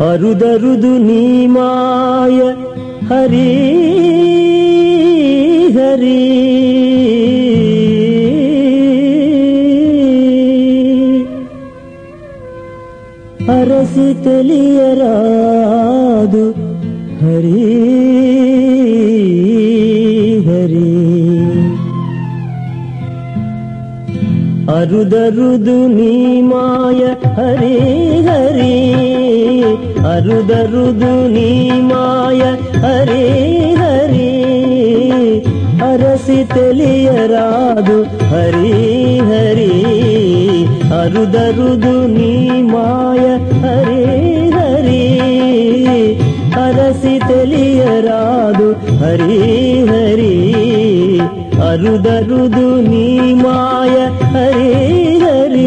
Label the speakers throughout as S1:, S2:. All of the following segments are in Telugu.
S1: అరుదరుదు నీ మాయ హరి హరి అరసి తెలియరాదు హరి హరి అరుదరుదు నీ మాయ హరి హరి అరుదరుదు నీ మాయ హరి హరి అరసి తెలియరాదు హరి హరి అరుదరుదు నీ మాయ హరి హరి అరసి తెలియరాదు హరి హరి అరుదరుదు నీ మాయ హరి హరి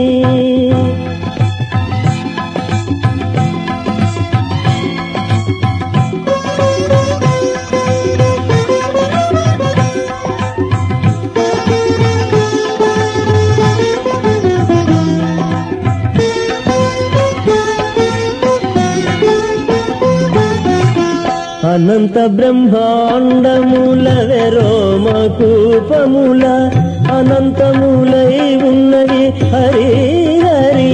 S1: అనంత బ్రహ్మాండముల వెరోమ కూపముల అనంతములై ఉన్నవి హరి హరి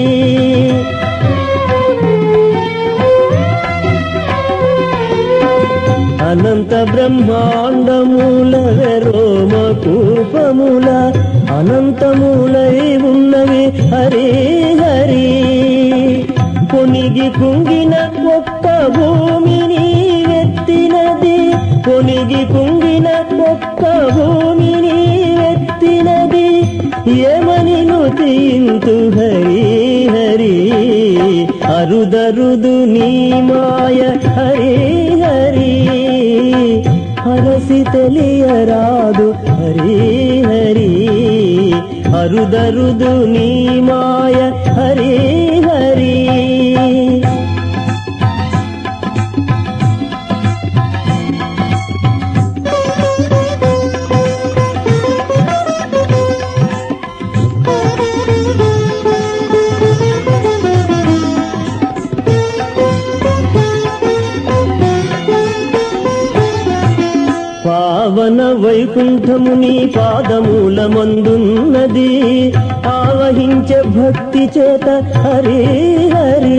S1: అనంత బ్రహ్మాండముల వెరోమ కూపముల అనంతములై ఉన్నవి హరి హరి కొనిగి కుంగిన ఒక్క భూమిని వెత్తినది కొనిగి కుంగిన ఒక్క భూమిని వెత్తినది ఏమని నుతింతు హరి హరి అరుదరుదు నీ మాయ హరి హరి హరసి తెలియరాదు హరి హరి అరుదరుదు నీ మాయ హరి హరి పావన వైకుంఠము నీ పాదమూల మందున్నది ఆవహించే భక్తి చేత హరి హరి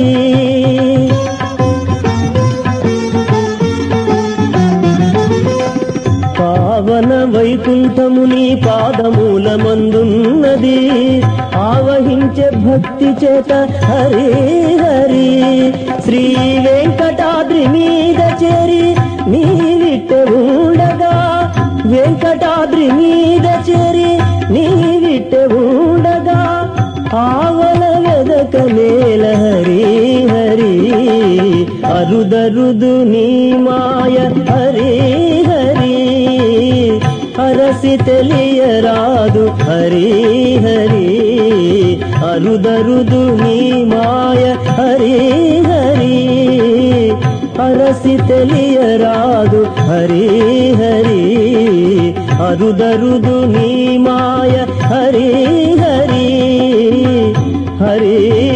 S1: పావన వైకుంఠము నీ పాదమూల మందున్నది ఆవహించే భక్తి చేత హరి హరి శ్రీ వెంకటాద్రి మీద చేరి నీ విట్ట ఉండగా వెంకటాద్రి మీద చేరి నీ విట్ట ఉండగా ఆవల వెదక నేల హరి హరి అరుదరుదు నీ మాయ హరి హరి అరసి తెలియరాదు హరి హరి అరుదరుదు నీ మాయ హరి హరి అరసి తెలియరాదు హరి హరి అరుదరుదు నీ మాయ హరి హరి హరి